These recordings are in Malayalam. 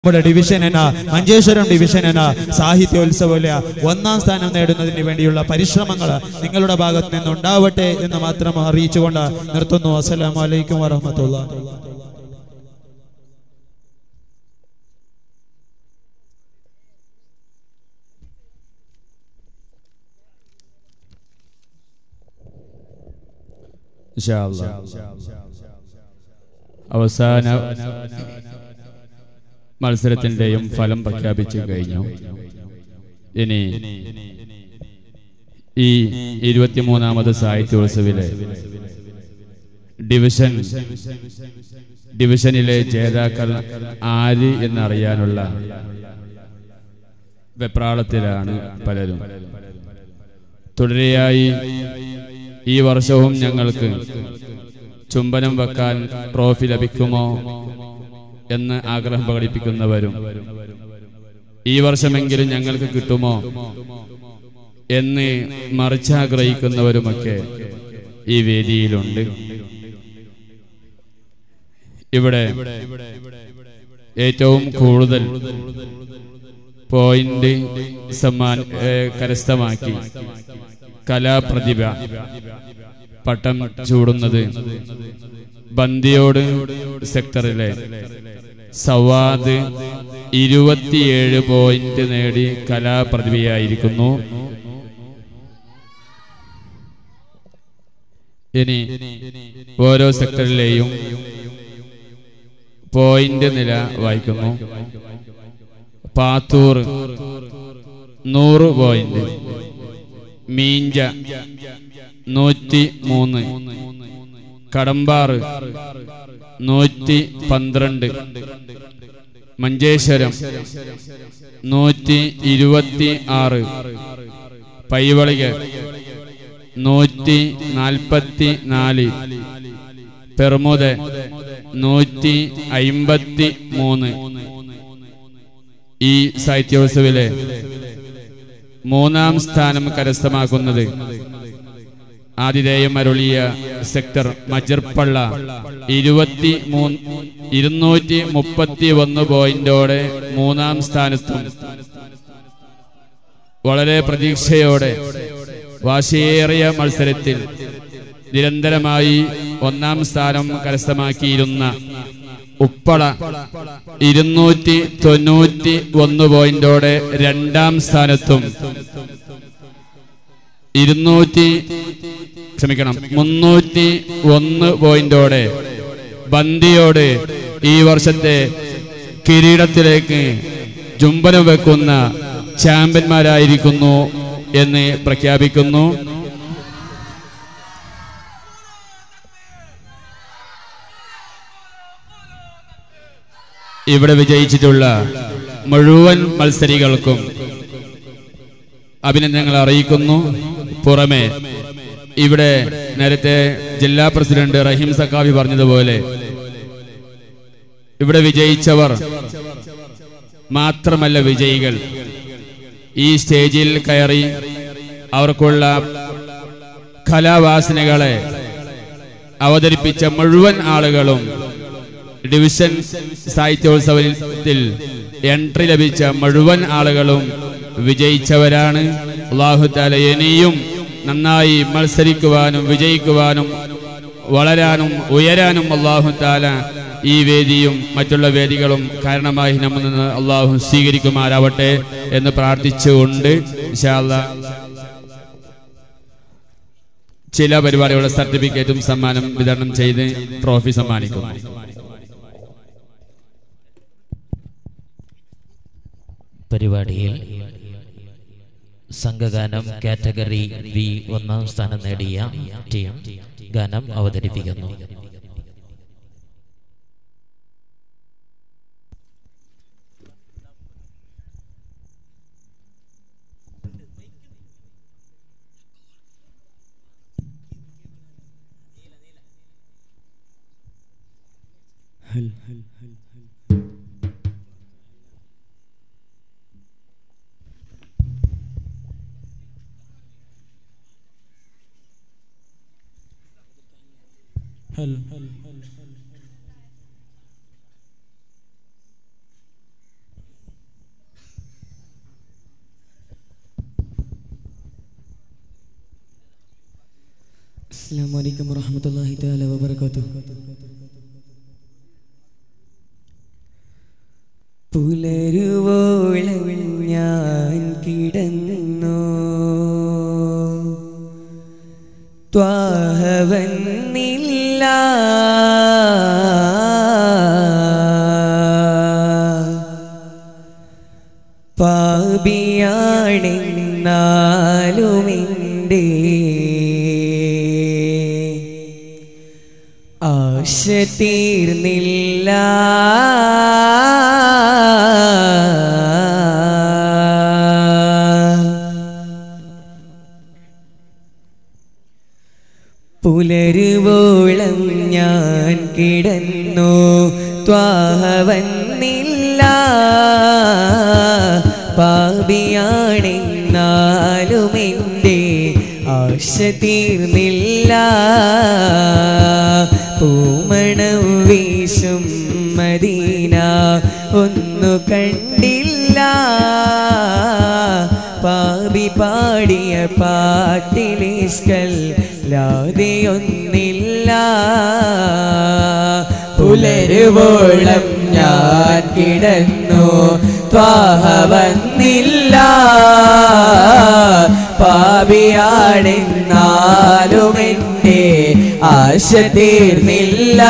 നമ്മുടെ ഡിവിഷനന മഞ്ചേശ്വരം ഡിവിഷനന സാഹിത്യോത്സവ ഒന്നാം സ്ഥാനം നേടുന്നതിന് വേണ്ടിയുള്ള പരിശ്രമങ്ങൾ നിങ്ങളുടെ ഭാഗത്ത് നിന്ന് ഉണ്ടാവട്ടെ എന്ന് മാത്രം അറിയിച്ചുകൊണ്ട് നിർത്തുന്നു അസ്സലാമു അലൈക്കും വറഹമത്തുള്ള അവസാന മത്സരത്തിന്റെയും ഫലം പ്രഖ്യാപിച്ചു കഴിഞ്ഞു ഇനി ഈ ഇരുപത്തിമൂന്നാമത് സാഹിത്യോത്സവിലെ ഡിവിഷൻ ഡിവിഷനിലെ ജേതാക്കൾ ആര് എന്നറിയാനുള്ള വെപ്രാളത്തിലാണ് പലരും തുടരെയായി ഈ വർഷവും ഞങ്ങൾക്ക് ചുംബനം വെക്കാൻ ട്രോഫി ലഭിക്കുമോ എന്ന് ആഗ്രഹം പ്രകടിപ്പിക്കുന്നവരും ഈ വർഷമെങ്കിലും ഞങ്ങൾക്ക് കിട്ടുമോ എന്ന് മറിച്ചാഗ്രഹിക്കുന്നവരുമൊക്കെ ഈ വേദിയിലുണ്ട് ഇവിടെ ഏറ്റവും കൂടുതൽ പോയിന്റ് സമ്മാൻ ഏ, കരസ്ഥമാക്കി കലാപ്രതിഭ പട്ടം ചൂടുന്നത് ബന്ദിയോട് സെക്ടറിലെ സവാദ് ഇരുപത്തിയേഴ് പോയിന്റ് നേടി കലാപ്രതിഭയായിരിക്കുന്നു ഇനി ഓരോ സെക്ടറിലെയും പോയിന്റ് നില വായിക്കുന്നു പാത്തൂർ നൂറ് പോയിന്റ് മീഞ്ച നൂറ്റി മൂന്ന് കടമ്പാറ് നൂറ്റി പന്ത്രണ്ട് മഞ്ചേശ്വരം നൂറ്റി ഇരുപത്തി ആറ് പൈവളിക നൂറ്റി നാൽപ്പത്തി നാല് പെർമുദ നൂറ്റി അയിമ്പത്തി മൂന്ന് ഈ സാഹിത്യോത്സവിലെ മൂന്നാം സ്ഥാനം കരസ്ഥമാക്കുന്നത് ആതിഥേയം അരുളിയ സെക്ടർ മജർപ്പള്ള ഇരുപത്തി മൂന്ന് ഇരുന്നൂറ്റി മുപ്പത്തി ഒന്ന് പോയിന്റോടെ മൂന്നാം സ്ഥാനത്തും വളരെ പ്രതീക്ഷയോടെ വാശിയേറിയ മത്സരത്തിൽ നിരന്തരമായി ഒന്നാം സ്ഥാനം കരസ്ഥമാക്കിയിരുന്ന ഉപ്പള ഇരുന്നൂറ്റി തൊണ്ണൂറ്റി ഒന്ന് പോയിന്റോടെ രണ്ടാം സ്ഥാനത്തും ഇരുന്നൂറ്റി ക്ഷമിക്കണം മുന്നൂറ്റി ഒന്ന് പോയിന്റോടെ ബന്ദിയോട് ഈ വർഷത്തെ കിരീടത്തിലേക്ക് ചുംബനം വെക്കുന്ന ചാമ്പ്യന്മാരായിരിക്കുന്നു എന്ന് പ്രഖ്യാപിക്കുന്നു ഇവിടെ വിജയിച്ചിട്ടുള്ള മുഴുവൻ മത്സരികൾക്കും അഭിനന്ദനങ്ങൾ അറിയിക്കുന്നു പുറമെ ഇവിടെ നേരത്തെ ജില്ലാ പ്രസിഡന്റ് റഹീം സക്കാഫി പറഞ്ഞതുപോലെ ഇവിടെ വിജയിച്ചവർ മാത്രമല്ല വിജയികൾ ഈ സ്റ്റേജിൽ കയറി അവർക്കുള്ള കലാവാസനകളെ അവതരിപ്പിച്ച മുഴുവൻ ആളുകളും ഡിവിഷൻ സാഹിത്യോത്സവത്തിൽ എൻട്രി ലഭിച്ച മുഴുവൻ ആളുകളും വിജയിച്ചവരാണ് അള്ളാഹു താല ഇനിയും നന്നായി മത്സരിക്കുവാനും വിജയിക്കുവാനും വളരാനും ഉയരാനും അള്ളാഹു താല ഈ വേദിയും മറ്റുള്ള വേദികളും കാരണമായി നമ്മിൽ നിന്ന് അള്ളാഹു സ്വീകരിക്കുമാരാവട്ടെ എന്ന് പ്രാർത്ഥിച്ചുകൊണ്ട് ഇൻഷാ അല്ലാ ചില പരിപാടികളുടെ സർട്ടിഫിക്കറ്റും സമ്മാനം വിതരണം ചെയ്ത് ട്രോഫി സമ്മാനിക്കുന്നു പരിപാടിയിൽ സംഘഗാനം കാറ്റഗറി ബി ഒന്നാം സ്ഥാനം നേടിയ ടീം ഗാനം അവതരിപ്പിക്കുന്നു അസ്സാം വലൈക്കും വറഹമത്തല്ലാഹി തആല വബറകാതുഹു പുലരുവോളം ഞാൻ കിടന്നു ത്വാഹവന്നില്ല പാപിയാണെന്നാലുമിൻ്റെ ആശ തീർന്നില്ല പുലരുവോളം ഞാൻ കിടന്നു ത്വാഹവന്നില്ല പാപിയാണെന്നാലും എൻ്റെ ആശ തീർന്നില്ല പൂമണം വീശും മദീന ഒന്നു കണ്ടില്ല പാപി പാടിയ പാട്ടിലിസ്കൽ ലാതെയൊന്നില്ല പുലരുവോളം ഞാൻ കിടന്നു ത്വാഹവന്നില്ല പാപിയാണെന്നാലും എൻ്റെ ആശ തീർന്നില്ല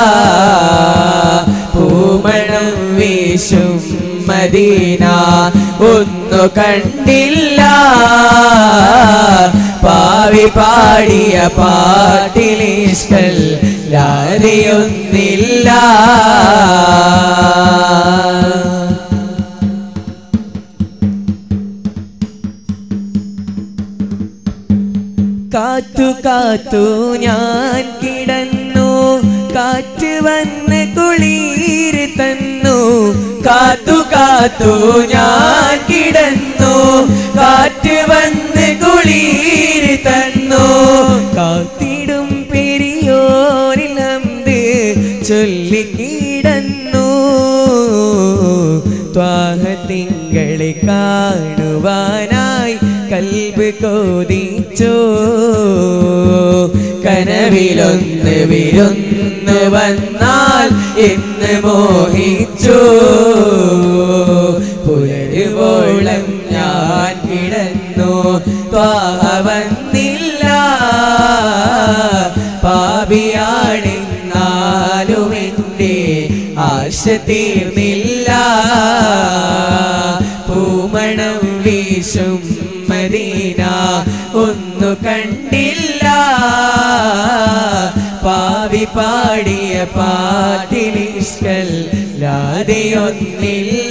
പൂമണം വീശും മദീന ഒന്നു കണ്ടില്ല പാവി പാടിയ പാട്ടിലിഷ്ടൽ ലാരിയൊന്നില്ല കാത്തു കാത്തു ഞാൻ കിടന്നു കാറ്റ് വന്ന് കുളിര് തന്നു കാത്തു കാത്തു ഞാൻ കിടന്നു കാറ്റ് വന്ന് കുളിര് തന്നു കാത്തിടും പെരിയോരിൽ ഹംദ് ചൊല്ലിക്കിടന്നു ത്വാഹ തിങ്കളെ കാണുവാനായി കൽബ് കോതിച്ചോ കനവിലൊന്ന് വിരുന്ന് വന്നാൽ എന്ന് മോഹിച്ചു പുലരുവോളം ഞാൻ കിടന്നു ത്വാഹ വന്നില്ല പാപിയാണെന്നാലും എൻ്റെ ആശ തീർന്നില്ല പൂമണം വീശും മദീന ഒന്നു കണ്ടില്ല പാവി പാടിയ പാട്ടിലിഷ്കൽ ലാതെയൊന്നില്ല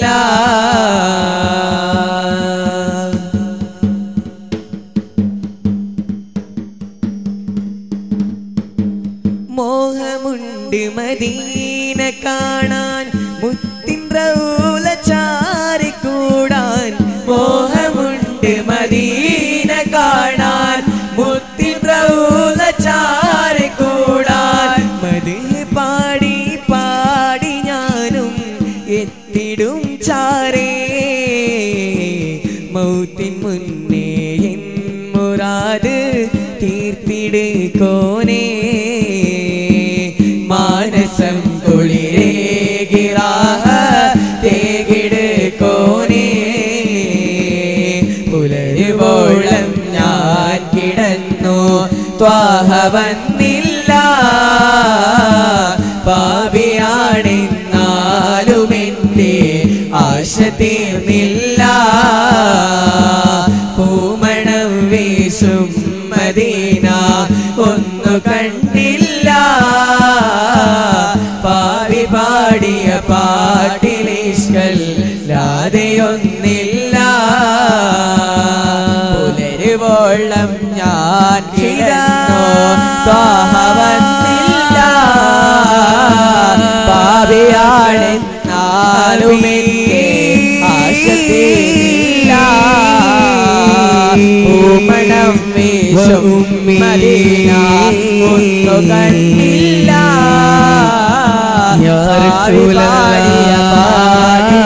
മോഹമുണ്ട് മദീന കാണാൻ മുത്തിൻ റൗല ചാരിക്കൂടാൻ മോഹമുണ്ട് മദീന കാണാൻ മുത്തിൻ റൗല ചാരിക്കൂടാൻ മതി പാടി പാടി ഞാനും എത്തിടും ചാരേ മൗത്തിൻ മുന്നേ എൻ മുറാത് തീർത്തിട് കോനേ മാനസം കുളിരേകിറാഹ തേകിട് കോനേ പുലരുവോളം ഞാൻ കിടന്നു ത്വാഹ വന്നില്ല പാപിയാണെന്നാലും എൻ്റെ ആശ തീർന്നില്ല പൂമണം വീശും മദീന ഒന്നു കണ്ടില്ല പാവി പാടിയ പാട്ടിലിഷ്കൽ ലാതെയൊന്നില്ല പുലരുവോളം ഞാൻ കിടന്നു ത്വാഹവന്നില്ല പാപിയാണെന്നാലും എൻ്റെ ആശ തീർന്നില്ല പൂമണം വീശും മദീന ഒന്നു കണ്ടില്ല പാടിയ പാടി